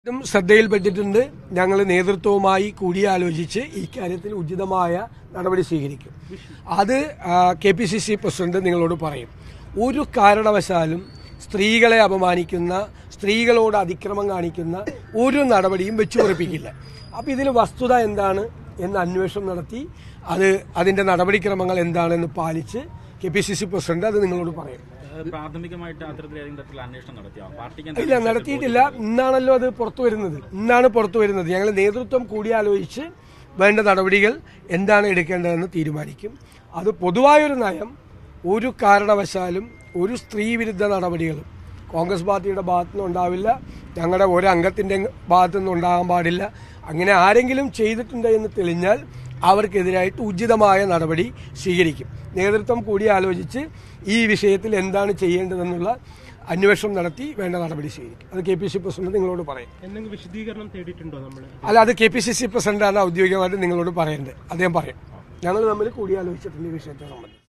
ഇതും ശ്രദ്ധയിൽപ്പെട്ടിട്ടുണ്ട് ഞങ്ങൾ നേതൃത്വവുമായി കൂടിയാലോചിച്ച് ഇക്കാര്യത്തിൽ ഉചിതമായ നടപടി സ്വീകരിക്കും അത് K P C C president നിങ്ങളോട് പറയും ഒരു കാരണവശാലും സ്ത്രീകളെ അപമാനിക്കുന്ന സ്ത്രീകളോട് അതിക്രമം കാണിക്കുന്ന ഒരു നടപടിയും വെച്ചു ഉറപ്പിക്കില്ല അപ്പോൾ ഇതിൽ വസ്തുത എന്താണ് എന്ന് അന്വേഷണം നടത്തി അത് അതിന്റെ നടപടിക്രമങ്ങൾ എന്താണെന്ന് പാലിച്ച് K P C C president അത് നിങ്ങളോട് പറയും ഏഹ് പ്രാഥമികമായിട്ട് അത്തരത്തിൽ ഏതെങ്കിലും തരത്തിലുള്ള അന്വേഷണം നടത്തിയോ പാർട്ടിക്ക് ഇല്ല നടത്തിയിട്ടില്ല ഇന്നാണല്ലോ അത് പുറത്തു വരുന്നത് ഇന്നാണ് പുറത്തു വരുന്നത് ഞങ്ങൾ നേതൃത്വം കൂടിയാലോചിച്ച് വേണ്ട നടപടികൾ എന്താണ് എടുക്കേണ്ടതെന്ന് തീരുമാനിക്കും അത് പൊതുവായൊരു നയം ഒരു കാരണവശാലും ഒരു സ്ത്രീ വിരുദ്ധ നടപടികളും കോൺഗ്രസ് പാർട്ടിയുടെ ഭാഗത്തുനിന്ന് ഉണ്ടാവില്ല ഞങ്ങളുടെ ഒരു അംഗത്തിൻ്റെ ഭാഗത്തുനിന്ന് ഉണ്ടാകാൻ പാടില്ല അങ്ങനെ ആരെങ്കിലും ചെയ്തിട്ടുണ്ട് എന്ന് തെളിഞ്ഞാൽ അവർക്കെതിരായിട്ട് ഉചിതമായ നടപടി സ്വീകരിക്കും നേതൃത്വം കൂടി ആലോചിച്ച് ഈ വിഷയത്തിൽ എന്താണ് ചെയ്യേണ്ടതെന്നുള്ള അന്വേഷണം നടത്തി വേണ്ട നടപടി സ്വീകരിക്കും അത് കെ പി സി പ്രസിഡന്റ് നിങ്ങളോട് പറയും എന്തെങ്കിലും വിശദീകരണം തേടിയിട്ടുണ്ടോ നമ്മൾ അല്ല അത് കെ പി സി സി പ്രസിഡന്റാണ് ഔദ്യോഗികമായിട്ട് നിങ്ങളോട് പറയേണ്ടത് അദ്ദേഹം പറയും ഞങ്ങൾ തമ്മിൽ കൂടിയാലോചിച്ചിട്ടുണ്ട് ഈ വിഷയത്തെ സംബന്ധിച്ച്